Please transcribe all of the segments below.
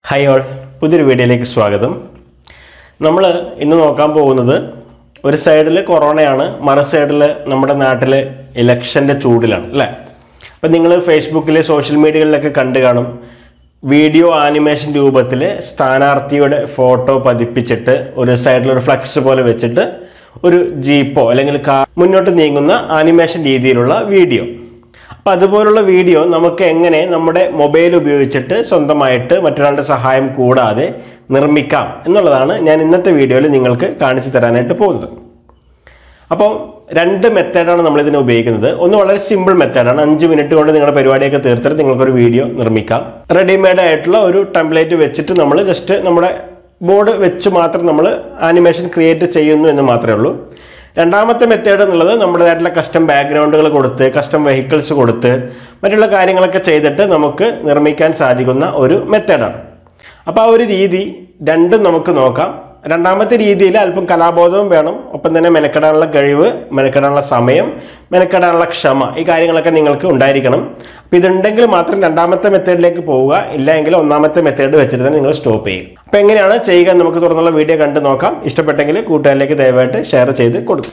hi all പുതിയൊരു വീഡിയോയിലേക്ക് സ്വാഗതം നമ്മൾ ഇന്ന് നോക്കാൻ പോകുന്നത് ഒരു സൈഡിൽ കൊറോണയാണ് മറു സൈഡിൽ നമ്മുടെ നാട്ടിൽ ഇലക്ഷൻ്റെ ചൂടിലാണ് അല്ലേ അപ്പം നിങ്ങൾ ഫേസ്ബുക്കിൽ സോഷ്യൽ മീഡിയകളിലൊക്കെ കണ്ടു കാണും വീഡിയോ ആനിമേഷൻ രൂപത്തിൽ സ്ഥാനാർത്ഥിയുടെ ഫോട്ടോ പതിപ്പിച്ചിട്ട് ഒരു സൈഡിൽ ഒരു ഫ്ലക്സ് പോലെ വെച്ചിട്ട് ഒരു ജീപ്പോ അല്ലെങ്കിൽ കാർ മുന്നോട്ട് നീങ്ങുന്ന ആനിമേഷൻ രീതിയിലുള്ള വീഡിയോ അപ്പം അതുപോലുള്ള വീഡിയോ നമുക്ക് എങ്ങനെ നമ്മുടെ മൊബൈൽ ഉപയോഗിച്ചിട്ട് സ്വന്തമായിട്ട് മറ്റൊരാളുടെ സഹായം കൂടാതെ നിർമ്മിക്കാം എന്നുള്ളതാണ് ഞാൻ ഇന്നത്തെ വീഡിയോയിൽ നിങ്ങൾക്ക് കാണിച്ചു തരാനായിട്ട് പോകുന്നത് അപ്പോൾ രണ്ട് മെത്തേഡാണ് നമ്മൾ ഇതിന് ഉപയോഗിക്കുന്നത് ഒന്ന് വളരെ സിമ്പിൾ മെത്തേഡാണ് അഞ്ച് മിനിറ്റ് കൊണ്ട് നിങ്ങളുടെ പരിപാടിയൊക്കെ തീർത്തിട്ട് നിങ്ങൾക്കൊരു വീഡിയോ നിർമ്മിക്കാം റെഡിമെയ്ഡ് ആയിട്ടുള്ള ഒരു ടെംപ്ലേറ്റ് വെച്ചിട്ട് നമ്മൾ ജസ്റ്റ് നമ്മുടെ ബോർഡ് വെച്ച് മാത്രം നമ്മൾ ആനിമേഷൻ ക്രിയേറ്റ് ചെയ്യുന്നു എന്ന് മാത്രമേ ഉള്ളൂ രണ്ടാമത്തെ മെത്തേഡ് എന്നുള്ളത് നമ്മുടേതായിട്ടുള്ള കസ്റ്റം ബാക്ക്ഗ്രൗണ്ടുകൾ കൊടുത്ത് കസ്റ്റം വെഹിക്കിൾസ് കൊടുത്ത് മറ്റുള്ള കാര്യങ്ങളൊക്കെ ചെയ്തിട്ട് നമുക്ക് നിർമ്മിക്കാൻ സാധിക്കുന്ന ഒരു മെത്തേഡാണ് അപ്പോൾ ആ ഒരു രീതി രണ്ടും നമുക്ക് നോക്കാം രണ്ടാമത്തെ രീതിയിൽ അല്പം കലാബോധവും വേണം ഒപ്പം തന്നെ മെനക്കെടാനുള്ള കഴിവ് മെനക്കെടാനുള്ള സമയം മെനക്കെടാനുള്ള ക്ഷമ ഈ കാര്യങ്ങളൊക്കെ നിങ്ങൾക്ക് ഉണ്ടായിരിക്കണം അപ്പോൾ ഇതുണ്ടെങ്കിൽ മാത്രം രണ്ടാമത്തെ മെത്തേഡിലേക്ക് പോവുക ഇല്ല എങ്കിൽ ഒന്നാമത്തെ മെത്തേഡ് വെച്ചിട്ട് തന്നെ നിങ്ങൾ സ്റ്റോപ്പ് ചെയ്യും അപ്പോൾ എങ്ങനെയാണ് ചെയ്യുക എന്ന് നമുക്ക് തുറന്നുള്ള വീഡിയോ കണ്ട് നോക്കാം ഇഷ്ടപ്പെട്ടെങ്കിൽ കൂട്ടുകാരിലേക്ക് ദയവായിട്ട് ഷെയർ ചെയ്ത് കൊടുക്കും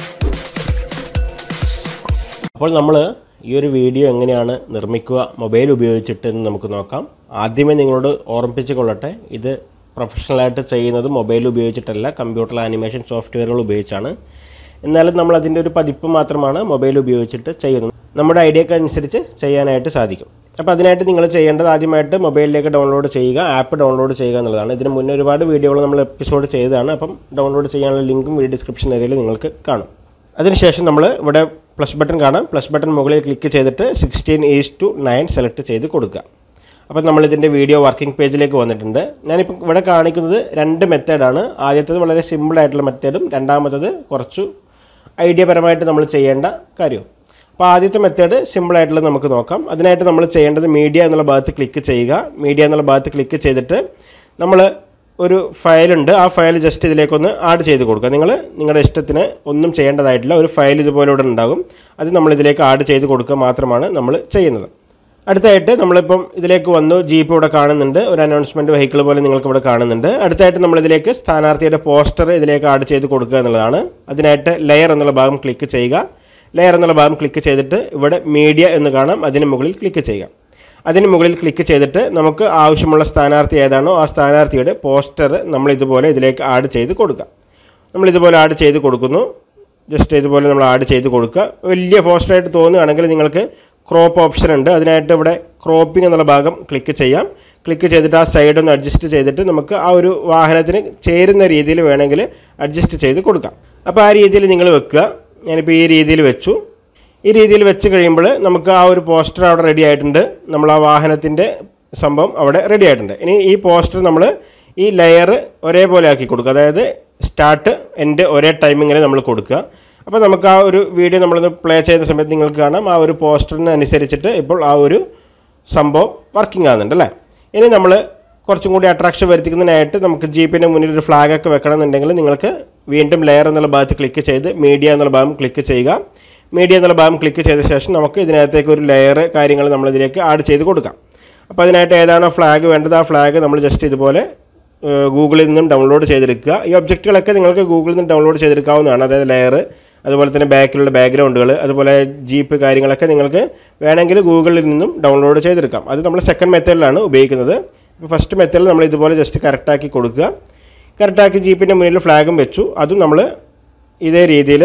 അപ്പോൾ നമ്മൾ ഈ ഒരു വീഡിയോ എങ്ങനെയാണ് നിർമ്മിക്കുക മൊബൈൽ ഉപയോഗിച്ചിട്ട് എന്ന് നമുക്ക് നോക്കാം ആദ്യമേ നിങ്ങളോട് ഓർമ്മിപ്പിച്ച് കൊള്ളട്ടെ ഇത് പ്രൊഫഷണലായിട്ട് ചെയ്യുന്നത് മൊബൈൽ ഉപയോഗിച്ചിട്ടല്ല കമ്പ്യൂട്ടർ ആനിമേഷൻ സോഫ്റ്റ്വെയറുകൾ ഉപയോഗിച്ചാണ് എന്നാലും നമ്മൾ അതിൻ്റെ ഒരു പതിപ്പ് മാത്രമാണ് മൊബൈൽ ഉപയോഗിച്ചിട്ട് ചെയ്യുന്നത് നമ്മുടെ ഐഡിയക്ക് അനുസരിച്ച് ചെയ്യാനായിട്ട് സാധിക്കും അപ്പോൾ അതിനായിട്ട് നിങ്ങൾ ചെയ്യേണ്ടത് ആദ്യമായിട്ട് മൊബൈലിലേക്ക് ഡൗൺലോഡ് ചെയ്യുക ആപ്പ് ഡൗൺലോഡ് ചെയ്യുക എന്നുള്ളതാണ് ഇതിന് മുന്നേ ഒരുപാട് വീഡിയോകൾ നമ്മൾ എപ്പിസോഡ് ചെയ്തതാണ് അപ്പം ഡൗൺലോഡ് ചെയ്യാനുള്ള ലിങ്കും വീഡിയോ ഡിസ്ക്രിപ്ഷൻ ഏരിയയിൽ നിങ്ങൾക്ക് കാണും അതിനുശേഷം നമ്മൾ ഇവിടെ പ്ലസ് ബട്ടൺ കാണാം പ്ലസ് ബട്ടൺ മുകളിൽ ക്ലിക്ക് ചെയ്തിട്ട് sixteen is to nine select ചെയ്ത് കൊടുക്കുക അപ്പോൾ നമ്മൾ ഇതിൻ്റെ വീഡിയോ വർക്കിംഗ് പേജിലേക്ക് വന്നിട്ടുണ്ട് ഞാനിപ്പോൾ ഇവിടെ കാണിക്കുന്നത് രണ്ട് മെത്തേഡാണ് ആദ്യത്തേത് വളരെ സിമ്പിൾ ആയിട്ടുള്ള മെത്തേഡും രണ്ടാമത്തത് കുറച്ചു ഐഡിയപരമായിട്ട് നമ്മൾ ചെയ്യേണ്ട കാര്യവും അപ്പോൾ ആദ്യത്തെ മെത്തേഡ് സിമ്പിൾ ആയിട്ടുള്ളത് നമുക്ക് നോക്കാം അതിനായിട്ട് നമ്മൾ ചെയ്യേണ്ടത് മീഡിയ എന്നുള്ള ഭാഗത്ത് ക്ലിക്ക് ചെയ്യുക മീഡിയ എന്നുള്ള ഭാഗത്ത് ക്ലിക്ക് ചെയ്തിട്ട് നമ്മൾ ഒരു ഫയലുണ്ട് ആ ഫയൽ ജസ്റ്റ് ഇതിലേക്കൊന്ന് ആഡ് ചെയ്ത് കൊടുക്കുക നിങ്ങൾ നിങ്ങളുടെ ഇഷ്ടത്തിന് ഒന്നും ചെയ്യേണ്ടതായിട്ടില്ല ഒരു ഫയൽ ഇതുപോലെ ഇവിടെ ഉണ്ടാകും അത് നമ്മൾ ഇതിലേക്ക് ആഡ് ചെയ്ത് കൊടുക്കുക മാത്രമാണ് നമ്മൾ ചെയ്യുന്നത് അടുത്തായിട്ട് നമ്മളിപ്പം ഇതിലേക്ക് വന്നു ജീപ്പ് ഇവിടെ കാണുന്നുണ്ട് ഒരു അനൗൺസ്മെൻറ്റ് വെഹിക്കിൾ പോലെ നിങ്ങൾക്ക് ഇവിടെ കാണുന്നുണ്ട് അടുത്തായിട്ട് നമ്മളിതിലേക്ക് സ്ഥാനാർത്ഥിയുടെ പോസ്റ്റർ ഇതിലേക്ക് ആഡ് ചെയ്ത് കൊടുക്കുക എന്നുള്ളതാണ് അതിനായിട്ട് ലെയർ എന്നുള്ള ഭാഗം ക്ലിക്ക് ചെയ്യുക ലെയർ എന്നുള്ള ഭാഗം ക്ലിക്ക് ചെയ്തിട്ട് ഇവിടെ മീഡിയ എന്ന് കാണാം അതിന് മുകളിൽ ക്ലിക്ക് ചെയ്യുക അതിന് മുകളിൽ ക്ലിക്ക് ചെയ്തിട്ട് നമുക്ക് ആവശ്യമുള്ള സ്ഥാനാർത്ഥി ഏതാണോ ആ സ്ഥാനാർത്ഥിയുടെ പോസ്റ്റർ നമ്മൾ ഇതുപോലെ ഇതിലേക്ക് ആഡ് ചെയ്ത് കൊടുക്കുക നമ്മൾ ഇതുപോലെ ആഡ് ചെയ്ത് കൊടുക്കുന്നു ജസ്റ്റ് ഇതുപോലെ നമ്മൾ ആഡ് ചെയ്ത് കൊടുക്കുക വലിയ പോസ്റ്ററായിട്ട് തോന്നുകയാണെങ്കിൽ നിങ്ങൾക്ക് ക്രോപ്പ് ഓപ്ഷൻ ഉണ്ട് അതിനായിട്ട് ഇവിടെ ക്രോപ്പിംഗ് എന്നുള്ള ഭാഗം ക്ലിക്ക് ചെയ്യാം ക്ലിക്ക് ചെയ്തിട്ട് ആ സൈഡ് ഒന്ന് അഡ്ജസ്റ്റ് ചെയ്തിട്ട് നമുക്ക് ആ ഒരു വാഹനത്തിന് ചേരുന്ന രീതിയിൽ വേണമെങ്കിൽ അഡ്ജസ്റ്റ് ചെയ്ത് കൊടുക്കാം അപ്പോൾ ആ രീതിയിൽ നിങ്ങൾ വെക്കുക ഞാനിപ്പോൾ ഈ രീതിയിൽ വെച്ചു ഈ രീതിയിൽ വെച്ച് കഴിയുമ്പോൾ നമുക്ക് ആ ഒരു പോസ്റ്റർ അവിടെ റെഡി ആയിട്ടുണ്ട് നമ്മൾ ആ വാഹനത്തിൻ്റെ സംഭവം അവിടെ റെഡി ആയിട്ടുണ്ട് ഇനി ഈ പോസ്റ്റർ നമ്മൾ ഈ ലെയർ ഒരേപോലെ ആക്കി കൊടുക്കുക അതായത് സ്റ്റാർട്ട് എൻഡ് ഒരേ ടൈമിങ്ങിൽ നമ്മൾ കൊടുക്കുക അപ്പോൾ നമുക്ക് ആ ഒരു വീഡിയോ നമ്മളൊന്ന് പ്ലേ ചെയ്യുന്ന സമയത്ത് നിങ്ങൾക്ക് കാണാം ആ ഒരു പോസ്റ്ററിന് അനുസരിച്ചിട്ട് ഇപ്പോൾ ആ ഒരു സംഭവം വർക്കിംഗ് ആകുന്നുണ്ട് അല്ലേ ഇനി നമ്മൾ കുറച്ചും കൂടി അട്രാക്ഷൻ വരുത്തിക്കുന്നതിനായിട്ട് നമുക്ക് ജീപ്പിൻ്റെ മുന്നിൽ ഒരു ഫ്ലാഗ് ഒക്കെ വെക്കണം എന്നുണ്ടെങ്കിൽ നിങ്ങൾക്ക് വീണ്ടും ലെയർ എന്നുള്ള ഭാഗത്ത് ക്ലിക്ക് ചെയ്ത് മീഡിയ എന്നുള്ള ഭാഗം ക്ലിക്ക് ചെയ്യുക മീഡിയ എന്നുള്ള ഭാഗം ക്ലിക്ക് ചെയ്ത ശേഷം നമുക്ക് ഇതിനകത്തേക്ക് ഒരു ലെയർ കാര്യങ്ങൾ നമ്മൾ ഇതിലേക്ക് ആഡ് ചെയ്ത് കൊടുക്കാം അപ്പോൾ അതിനായിട്ട് ഏതാണോ ഫ്ലാഗ് വേണ്ടത് ആ ഫ്ലാഗ് നമ്മൾ ജസ്റ്റ് ഇതുപോലെ ഏഹ്, ഗൂഗിളിൽ നിന്നും ഡൗൺലോഡ് ചെയ്തെടുക്കുക ഈ ഒബ്ജക്റ്റുകളൊക്കെ നിങ്ങൾക്ക് ഗൂഗിളിൽ നിന്ന് ഡൗൺലോഡ് ചെയ്തെടുക്കാവുന്നതാണ് അതായത് ലെയർ അതുപോലെ തന്നെ ബാക്കിലുള്ള ബാക്ക്ഗ്രൗണ്ടുകൾ അതുപോലെ ജീപ്പ് കാര്യങ്ങളൊക്കെ നിങ്ങൾക്ക് വേണമെങ്കിൽ ഗൂഗിളിൽ നിന്നും ഡൗൺലോഡ് ചെയ്തെടുക്കാം അത് നമ്മൾ സെക്കൻഡ് മെത്തേഡിലാണ് ഉപയോഗിക്കുന്നത് ഇപ്പോൾ ഫസ്റ്റ് മെത്തേഡിൽ നമ്മൾ ഇതുപോലെ ജസ്റ്റ് കറക്റ്റാക്കി കൊടുക്കുക കറക്റ്റാക്കി ജീപ്പിൻ്റെ മുന്നിൽ ഫ്ലാഗും വെച്ചു അതും നമ്മൾ ഇതേ രീതിയിൽ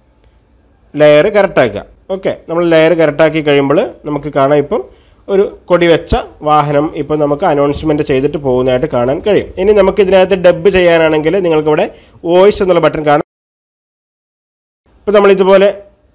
ലെയർ കറക്റ്റാക്കുക ഓക്കെ നമ്മൾ ലെയർ കറക്റ്റാക്കി കഴിയുമ്പോൾ നമുക്ക് കാണാം ഇപ്പം ഒരു കൊടി വെച്ച വാഹനം ഇപ്പം നമുക്ക് അനൗൺസ്മെൻറ്റ് ചെയ്തിട്ട് പോകുന്നതായിട്ട് കാണാൻ കഴിയും ഇനി നമുക്ക് ഇതിനകത്ത് ഡബ് ചെയ്യാനാണെങ്കിൽ നിങ്ങൾക്കിവിടെ വോയിസ് എന്നുള്ള ബട്ടൺ കാണാം ഇപ്പോൾ നമ്മൾ ഇതുപോലെ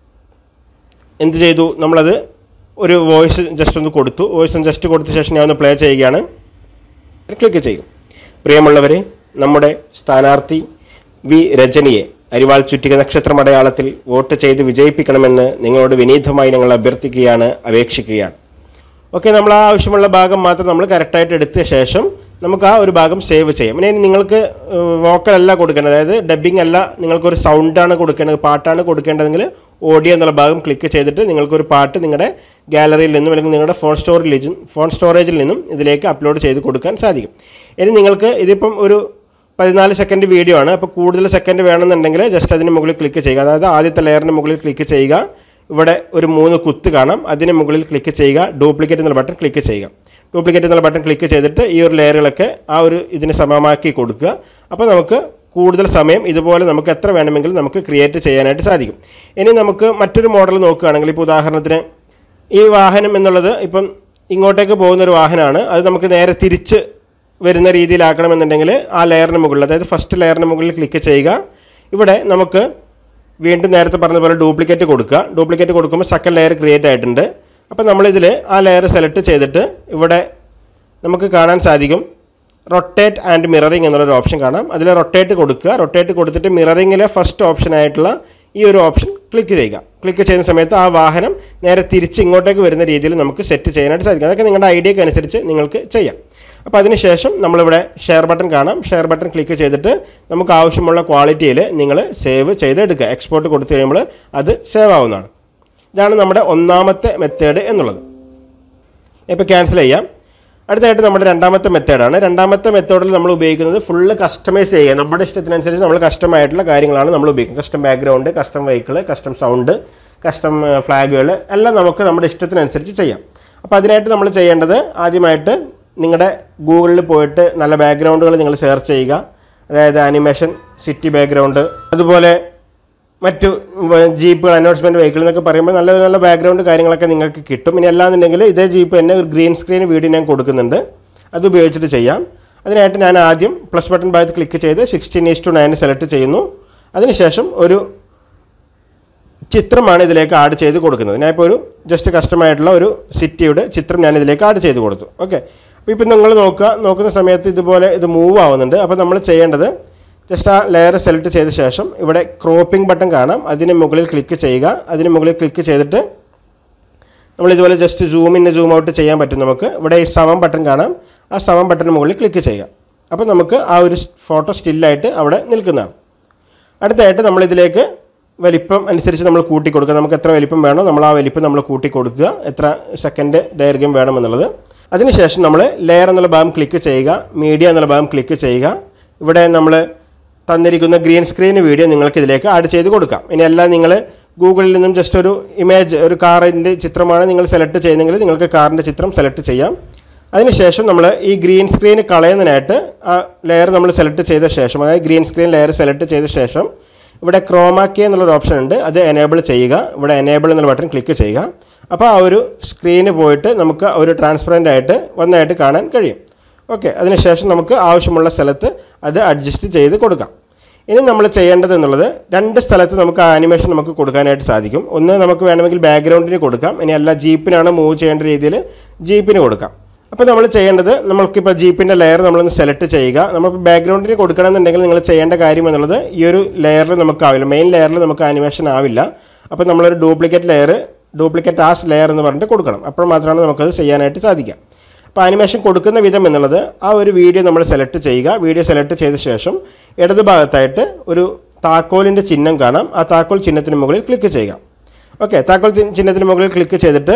എന്ത് ചെയ്തു നമ്മളത് ഒരു വോയിസ് ജസ്റ്റ് ഒന്ന് കൊടുത്തു വോയിസ് ഒന്ന് ജസ്റ്റ് കൊടുത്ത ശേഷം ഞാൻ ഒന്ന് പ്ലേ ചെയ്യുകയാണ് ക്ലിക്ക് ചെയ്യും പ്രിയമുള്ളവരെ നമ്മുടെ സ്ഥാനാർത്ഥി വി രജനിയെ അരിവാൾ ചുറ്റിക നക്ഷത്രമടയാളത്തിൽ വോട്ട് ചെയ്ത് വിജയിപ്പിക്കണമെന്ന് നിങ്ങളോട് വിനീതമായി ഞങ്ങൾ അഭ്യർത്ഥിക്കുകയാണ് അപേക്ഷിക്കുകയാണ് ഓക്കെ നമ്മൾ ആ ആവശ്യമുള്ള ഭാഗം മാത്രം നമ്മൾ കറക്റ്റായിട്ട് എടുത്ത ശേഷം നമുക്ക് ആ ഒരു ഭാഗം സേവ് ചെയ്യാം ഇനി നിങ്ങൾക്ക് വോക്കൽ അല്ല കൊടുക്കേണ്ടത് അതായത് ഡബ്ബിംഗ് അല്ല നിങ്ങൾക്കൊരു സൗണ്ടാണ് കൊടുക്കേണ്ടത് പാട്ടാണ് കൊടുക്കേണ്ടതെങ്കിൽ ഓഡിയോ എന്നുള്ള ഭാഗം ക്ലിക്ക് ചെയ്തിട്ട് നിങ്ങൾക്കൊരു പാട്ട് നിങ്ങളുടെ ഗാലറിയിൽ നിന്നും അല്ലെങ്കിൽ നിങ്ങളുടെ ഫോൺ സ്റ്റോറിൽ നിന്നും ഫോൺ സ്റ്റോറേജിൽ നിന്നും ഇതിലേക്ക് അപ്ലോഡ് ചെയ്ത് കൊടുക്കാൻ സാധിക്കും ഇനി നിങ്ങൾക്ക് ഇതിപ്പം ഒരു പതിനാല് സെക്കൻഡ് വീഡിയോ ആണ് അപ്പോൾ കൂടുതൽ സെക്കൻഡ് വേണമെന്നുണ്ടെങ്കിൽ ജസ്റ്റ് അതിന് മുകളിൽ ക്ലിക്ക് ചെയ്യുക അതായത് ആദ്യത്തെ ലെയറിന് മുകളിൽ ക്ലിക്ക് ചെയ്യുക ഇവിടെ ഒരു മൂന്ന് കുത്ത് കാണാം അതിന് മുകളിൽ ക്ലിക്ക് ചെയ്യുക ഡ്യൂപ്ലിക്കേറ്റ് എന്നുള്ള ബട്ടൺ ക്ലിക്ക് ചെയ്യുക ഡ്യൂപ്ലിക്കേറ്റ് എന്നുള്ള ബട്ടൺ ക്ലിക്ക് ചെയ്തിട്ട് ഈ ഒരു ലെയറുകളൊക്കെ ആ ഒരു ഇതിന് സമമാക്കി കൊടുക്കുക അപ്പോൾ നമുക്ക് കൂടുതൽ സമയം ഇതുപോലെ നമുക്ക് എത്ര വേണമെങ്കിലും നമുക്ക് ക്രിയേറ്റ് ചെയ്യാനായിട്ട് സാധിക്കും ഇനി നമുക്ക് മറ്റൊരു മോഡൽ നോക്കുകയാണെങ്കിൽ ഇപ്പോൾ ഉദാഹരണത്തിന് ഈ വാഹനം എന്നുള്ളത് ഇപ്പം ഇങ്ങോട്ടേക്ക് പോകുന്ന ഒരു വാഹനമാണ് അത് നമുക്ക് നേരെ തിരിച്ച് വരുന്ന രീതിയിലാക്കണമെന്നുണ്ടെങ്കിൽ ആ ലെയറിന് മുകളിൽ അതായത് ഫസ്റ്റ് ലെയറിന് മുകളിൽ ക്ലിക്ക് ചെയ്യുക ഇവിടെ നമുക്ക് വീണ്ടും നേരത്തെ പറഞ്ഞ പോലെ ഡ്യൂപ്ലിക്കേറ്റ് കൊടുക്കുക ഡ്യൂപ്ലിക്കേറ്റ് കൊടുക്കുമ്പോൾ സെക്കൻഡ് ലെയർ ക്രിയേറ്റ് ആയിട്ടുണ്ട് അപ്പോൾ നമ്മളിതിൽ ആ ലെയർ സെലക്ട് ചെയ്തിട്ട് ഇവിടെ നമുക്ക് കാണാൻ സാധിക്കും റൊട്ടേറ്റ് ആൻഡ് മിററിംഗ് എന്നുള്ളൊരു ഓപ്ഷൻ കാണാം അതിൽ റൊട്ടേറ്റ് കൊടുക്കുക റൊട്ടേറ്റ് കൊടുത്തിട്ട് മിററിങ്ങിലെ ഫസ്റ്റ് ഓപ്ഷൻ ആയിട്ടുള്ള ഈ ഒരു ഓപ്ഷൻ ക്ലിക്ക് ചെയ്യുക ക്ലിക്ക് ചെയ്യുന്ന സമയത്ത് ആ വാഹനം നേരെ തിരിച്ച് ഇങ്ങോട്ടേക്ക് വരുന്ന രീതിയിൽ നമുക്ക് സെറ്റ് ചെയ്യാനായിട്ട് സാധിക്കും അതൊക്കെ നിങ്ങളുടെ ഐഡിയക്ക് അനുസരിച്ച് നിങ്ങൾക്ക് ചെയ്യാം അപ്പോൾ അതിനുശേഷം നമ്മളിവിടെ ഷെയർ ബട്ടൺ കാണാം ഷെയർ ബട്ടൺ ക്ലിക്ക് ചെയ്തിട്ട് നമുക്ക് ആവശ്യമുള്ള ക്വാളിറ്റിയിൽ നിങ്ങൾ സേവ് ചെയ്തെടുക്കുക എക്സ്പോർട്ട് കൊടുത്തു കഴിയുമ്പോൾ അത് സേവ് ആവുന്നതാണ് ഇതാണ് നമ്മുടെ ഒന്നാമത്തെ മെത്തേഡ് എന്നുള്ളത് ഇപ്പോൾ ക്യാൻസൽ ചെയ്യാം അടുത്തായിട്ട് നമ്മുടെ രണ്ടാമത്തെ മെത്തേഡാണ് രണ്ടാമത്തെ മെത്തേഡിൽ നമ്മൾ ഉപയോഗിക്കുന്നത് ഫുള്ള് കസ്റ്റമൈസ് ചെയ്യുക നമ്മുടെ ഇഷ്ടത്തിനനുസരിച്ച് നമ്മൾ കസ്റ്റം ആയിട്ടുള്ള കാര്യങ്ങളാണ് നമ്മൾ ഉപയോഗിക്കുന്നത് custom background custom vehicle custom sound custom ഫ്ലാഗുകൾ എല്ലാം നമുക്ക് നമ്മുടെ ഇഷ്ടത്തിനനുസരിച്ച് ചെയ്യാം അപ്പോൾ അതിനായിട്ട് നമ്മൾ ചെയ്യേണ്ടത് ആദ്യമായിട്ട് നിങ്ങളുടെ ഗൂഗിളിൽ പോയിട്ട് നല്ല ബാക്ക്ഗ്രൗണ്ടുകൾ നിങ്ങൾ സെർച്ച് ചെയ്യുക അതായത് ആനിമേഷൻ സിറ്റി ബാക്ക്ഗ്രൗണ്ട് അതുപോലെ മറ്റു ജീപ്പുകൾ അനൗൺസ്മെൻറ്റ് വെഹിക്കിൾ എന്നൊക്കെ പറയുമ്പോൾ നല്ല നല്ല ബാക്ക്ഗ്രൗണ്ട് കാര്യങ്ങളൊക്കെ നിങ്ങൾക്ക് കിട്ടും ഇനി അല്ലാന്നുണ്ടെങ്കിൽ ഇതേ ജീപ്പ് തന്നെ ഒരു ഗ്രീൻ സ്ക്രീൻ വീഡിയോ ഞാൻ കൊടുക്കുന്നുണ്ട് അത് ഉപയോഗിച്ചിട്ട് ചെയ്യാം അതിനായിട്ട് ഞാൻ ആദ്യം പ്ലസ് ബട്ടൺ ഭാഗത്ത് ക്ലിക്ക് ചെയ്ത് sixteen is to nine select ചെയ്യുന്നു അതിനുശേഷം ഒരു ചിത്രമാണ് ഇതിലേക്ക് ആഡ് ചെയ്ത് കൊടുക്കുന്നത് ഞാനിപ്പോൾ ഒരു ജസ്റ്റ് കസ്റ്റമായിട്ടുള്ള ഒരു സിറ്റിയുടെ ചിത്രം ഞാൻ ഇതിലേക്ക് ആഡ് ചെയ്ത് കൊടുത്തു ഓക്കെ അപ്പോൾ ഇപ്പം നിങ്ങൾ നോക്കുക നോക്കുന്ന സമയത്ത് ഇതുപോലെ ഇത് മൂവ് ആവുന്നുണ്ട് അപ്പോൾ നമ്മൾ ചെയ്യേണ്ടത് ജസ്റ്റ് ആ ലെയർ സെലക്ട് ചെയ്ത ശേഷം ഇവിടെ ക്രോപ്പിംഗ് ബട്ടൺ കാണാം അതിന് മുകളിൽ ക്ലിക്ക് ചെയ്യുക അതിന് മുകളിൽ ക്ലിക്ക് ചെയ്തിട്ട് നമ്മൾ ഇതുപോലെ just zoom in zoom out ചെയ്യാൻ പറ്റും നമുക്ക് ഇവിടെ ഈ സമം ബട്ടൺ കാണാം ആ സമം ബട്ടണിന് മുകളിൽ ക്ലിക്ക് ചെയ്യുക അപ്പോൾ നമുക്ക് ആ ഒരു ഫോട്ടോ സ്റ്റില്ലായിട്ട് അവിടെ നിൽക്കുന്നതാണ് അടുത്തായിട്ട് നമ്മളിതിലേക്ക് വലിപ്പം അനുസരിച്ച് നമ്മൾ കൂട്ടി കൊടുക്കുക നമുക്ക് എത്ര വലിപ്പം വേണോ നമ്മൾ ആ വലിപ്പം നമ്മൾ കൂട്ടി കൊടുക്കുക എത്ര സെക്കൻഡ് ദൈർഘ്യം വേണമെന്നുള്ളത് അതിനുശേഷം നമ്മൾ ലെയർ എന്നുള്ള ഭാഗം ക്ലിക്ക് ചെയ്യുക മീഡിയ എന്നുള്ള ഭാഗം ക്ലിക്ക് ചെയ്യുക ഇവിടെ നമ്മൾ തന്നിരിക്കുന്ന ഗ്രീൻ സ്ക്രീൻ വീഡിയോ നിങ്ങൾക്ക് ഇതിലേക്ക് ആഡ് ചെയ്ത് കൊടുക്കാം ഇനി അല്ല നിങ്ങൾ ഗൂഗിളിൽ നിന്നും ജസ്റ്റ് ഒരു ഇമേജ് ഒരു കാറിൻ്റെ ചിത്രമാണ് നിങ്ങൾ സെലക്ട് ചെയ്യുന്നതെങ്കിൽ നിങ്ങൾക്ക് കാറിൻ്റെ ചിത്രം സെലക്ട് ചെയ്യാം അതിനുശേഷം നമ്മൾ ഈ ഗ്രീൻ സ്ക്രീൻ കളയുന്നതിനായിട്ട് ആ ലെയർ നമ്മൾ സെലക്ട് ചെയ്ത ശേഷം അതായത് ഗ്രീൻ സ്ക്രീൻ ലെയർ സെലക്ട് ചെയ്ത ശേഷം ഇവിടെ ക്രോമാക്കി എന്നുള്ളൊരു ഓപ്ഷൻ ഉണ്ട് അത് എനേബിൾ ചെയ്യുക ഇവിടെ എനേബിൾ എന്നുള്ള ബട്ടൺ ക്ലിക്ക് ചെയ്യുക അപ്പോൾ ആ ഒരു സ്ക്രീന് പോയിട്ട് നമുക്ക് ഒരു ട്രാൻസ്പെറൻ്റ് ആയിട്ട് ഒന്നായിട്ട് കാണാൻ കഴിയും ഓക്കെ അതിനുശേഷം നമുക്ക് ആവശ്യമുള്ള സ്ഥലത്ത് അത് അഡ്ജസ്റ്റ് ചെയ്ത് കൊടുക്കാം ഇനി നമ്മൾ ചെയ്യേണ്ടത് എന്നുള്ളത് രണ്ട് സ്ഥലത്ത് നമുക്ക് ആനിമേഷൻ നമുക്ക് കൊടുക്കാനായിട്ട് സാധിക്കും ഒന്ന് നമുക്ക് വേണമെങ്കിൽ ബാക്ക്ഗ്രൗണ്ടിന് കൊടുക്കാം ഇനി അല്ല ജീപ്പിനാണ് മൂവ് ചെയ്യേണ്ട രീതിയിൽ ജീപ്പിന് കൊടുക്കാം അപ്പോൾ നമ്മൾ ചെയ്യേണ്ടത് നമ്മൾക്കിപ്പോൾ ജീപ്പിൻ്റെ ലെയർ നമ്മളൊന്ന് സെലക്ട് ചെയ്യുക നമ്മളിപ്പോൾ ബാക്ക്ഗ്രൗണ്ടിന് കൊടുക്കണമെന്നുണ്ടെങ്കിൽ നിങ്ങൾ ചെയ്യേണ്ട കാര്യം എന്നുള്ളത് ഈ ഒരു ലെയറിൽ നമുക്ക് ആവില്ല മെയിൻ ലെയറിൽ നമുക്ക് ആനിമേഷൻ ആവില്ല അപ്പോൾ നമ്മളൊരു duplicate layer duplicate as layer എന്ന് പറഞ്ഞിട്ട് കൊടുക്കണം അപ്പോൾ മാത്രമാണ് നമുക്കത് ചെയ്യാനായിട്ട് സാധിക്കുക അപ്പോൾ ആനിമേഷൻ കൊടുക്കുന്ന വിധം എന്നുള്ളത് ആ ഒരു വീഡിയോ നമ്മൾ സെലക്ട് ചെയ്യുക വീഡിയോ സെലക്ട് ചെയ്ത ശേഷം ഇടത് ഭാഗത്തായിട്ട് ഒരു താക്കോലിൻ്റെ ചിഹ്നം കാണാം ആ താക്കോൽ ചിഹ്നത്തിന് മുകളിൽ ക്ലിക്ക് ചെയ്യുക ഓക്കെ താക്കോൽ ചി- ചിഹ്നത്തിന് മുകളിൽ ക്ലിക്ക് ചെയ്തിട്ട്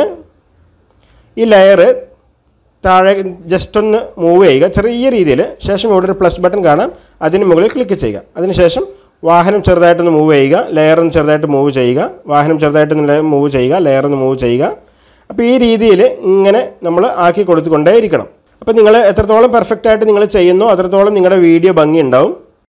ഈ ലെയർ താഴെ ജസ്റ്റ് ഒന്ന് മൂവ് ചെയ്യുക ചെറിയ രീതിയിൽ ശേഷം ഇവിടെ ഒരു പ്ലസ് ബട്ടൺ കാണാം അതിന് മുകളിൽ ക്ലിക്ക് ചെയ്യുക അതിനുശേഷം വാഹനം ചെറുതായിട്ടൊന്ന് മൂവ് ചെയ്യുക ലെയർ ഒന്ന് ചെറുതായിട്ട് മൂവ് ചെയ്യുക വാഹനം ചെറുതായിട്ടൊന്ന് മൂവ് ചെയ്യുക ലെയർ ഒന്ന് മൂവ് ചെയ്യുക അപ്പോൾ ഈ രീതിയിൽ ഇങ്ങനെ നമ്മൾ ആക്കി കൊടുത്തുകൊണ്ടേ ഇരിക്കണം അപ്പോൾ നിങ്ങൾ എത്രത്തോളം പെർഫെക്റ്റ് ആയിട്ട് നിങ്ങൾ ചെയ്യുന്നോ അത്രത്തോളം നിങ്ങളുടെ വീഡിയോ ഭംഗി ഉണ്ടാവും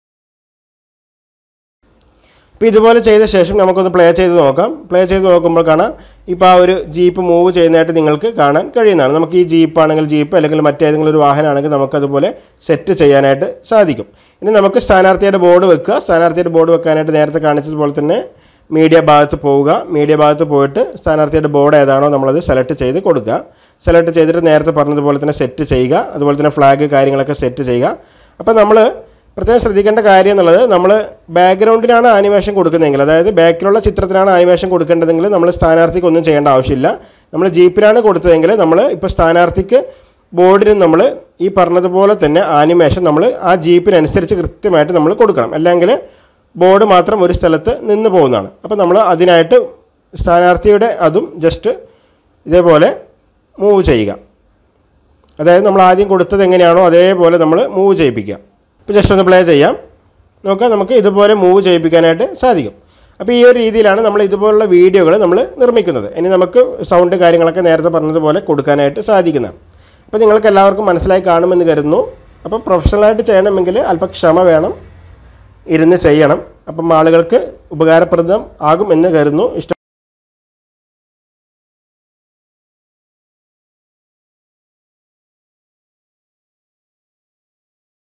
അപ്പോൾ ഇതുപോലെ ചെയ്ത ശേഷം നമുക്കൊന്ന് പ്ലേ ചെയ്ത് നോക്കാം പ്ലേ ചെയ്ത് നോക്കുമ്പോൾ കാണാം ഇപ്പോൾ ആ ഒരു ജീപ്പ് മൂവ് ചെയ്യുന്നതായിട്ട് നിങ്ങൾക്ക് കാണാൻ കഴിയുന്നതാണ് നമുക്ക് ഈ ജീപ്പ് ആണെങ്കിൽ ജീപ്പ് അല്ലെങ്കിൽ മറ്റേതെങ്കിലും ഒരു വാഹനമാണെങ്കിൽ നമുക്കതുപോലെ സെറ്റ് ചെയ്യാനായിട്ട് സാധിക്കും ഇനി നമുക്ക് സ്ഥാനാർത്ഥിയുടെ ബോർഡ് വെക്കുക സ്ഥാനാർത്ഥിയുടെ ബോർഡ് വെക്കാനായിട്ട് നേരത്തെ കാണിച്ചതുപോലെ തന്നെ മീഡിയ ഭാഗത്ത് പോവുക മീഡിയ ഭാഗത്ത് പോയിട്ട് സ്ഥാനാർത്ഥിയുടെ ബോർഡ് ഏതാണോ നമ്മളത് സെലക്ട് ചെയ്ത് കൊടുക്കുക സെലക്ട് ചെയ്തിട്ട് നേരത്തെ പറഞ്ഞതുപോലെ തന്നെ സെറ്റ് ചെയ്യുക അതുപോലെ തന്നെ ഫ്ലാഗ് കാര്യങ്ങളൊക്കെ സെറ്റ് ചെയ്യുക അപ്പോൾ നമ്മൾ പ്രത്യേകം ശ്രദ്ധിക്കേണ്ട കാര്യം എന്നുള്ളത് നമ്മൾ ബാക്ക്ഗ്രൗണ്ടിനാണ് ആനിമേഷൻ കൊടുക്കുന്നതെങ്കിൽ അതായത് ബാക്കിലുള്ള ചിത്രത്തിനാണ് ആനിമേഷൻ കൊടുക്കേണ്ടതെങ്കിൽ നമ്മൾ സ്ഥാനാർത്ഥിക്ക് ഒന്നും ചെയ്യേണ്ട ആവശ്യമില്ല നമ്മൾ ജീപ്പിനാണ് കൊടുത്തതെങ്കിൽ നമ്മൾ ഇപ്പോൾ സ്ഥാനാർത്ഥിക്ക് ബോർഡിന് നമ്മൾ ഈ പറഞ്ഞതുപോലെ തന്നെ ആനിമേഷൻ നമ്മൾ ആ ജീപ്പിനനുസരിച്ച് കൃത്യമായിട്ട് നമ്മൾ കൊടുക്കണം അല്ലെങ്കിൽ ബോർഡ് മാത്രം ഒരു സ്ഥലത്ത് നിന്ന് പോകുന്നതാണ് അപ്പോൾ നമ്മൾ അതിനായിട്ട് സ്ഥാനാർത്ഥിയുടെ അതും ജസ്റ്റ് ഇതേപോലെ മൂവ് ചെയ്യുക അതായത് നമ്മൾ ആദ്യം കൊടുത്തത് എങ്ങനെയാണോ അതേപോലെ നമ്മൾ മൂവ് ചെയ്യിപ്പിക്കുക ഇപ്പോൾ ജസ്റ്റ് ഒന്ന് പ്ലേ ചെയ്യാം നോക്കാം നമുക്ക് ഇതുപോലെ മൂവ് ചെയ്യിപ്പിക്കാനായിട്ട് സാധിക്കും അപ്പോൾ ഈ ഒരു രീതിയിലാണ് നമ്മൾ ഇതുപോലുള്ള വീഡിയോകൾ നമ്മൾ നിർമ്മിക്കുന്നത് ഇനി നമുക്ക് സൗണ്ട് കാര്യങ്ങളൊക്കെ നേരത്തെ പറഞ്ഞതുപോലെ കൊടുക്കാനായിട്ട് സാധിക്കുന്നതാണ് അപ്പോൾ നിങ്ങൾക്ക് എല്ലാവർക്കും മനസ്സിലായി കാണുമെന്ന് കരുതുന്നു അപ്പോൾ പ്രൊഫഷണലായിട്ട് ചെയ്യണമെങ്കിൽ അല്പം ക്ഷമ വേണം ഇരുന്ന് ചെയ്യണം അപ്പം ആളുകൾക്ക് ഉപകാരപ്രദം ആകും എന്ന് കരുതുന്നു ഇഷ്ടം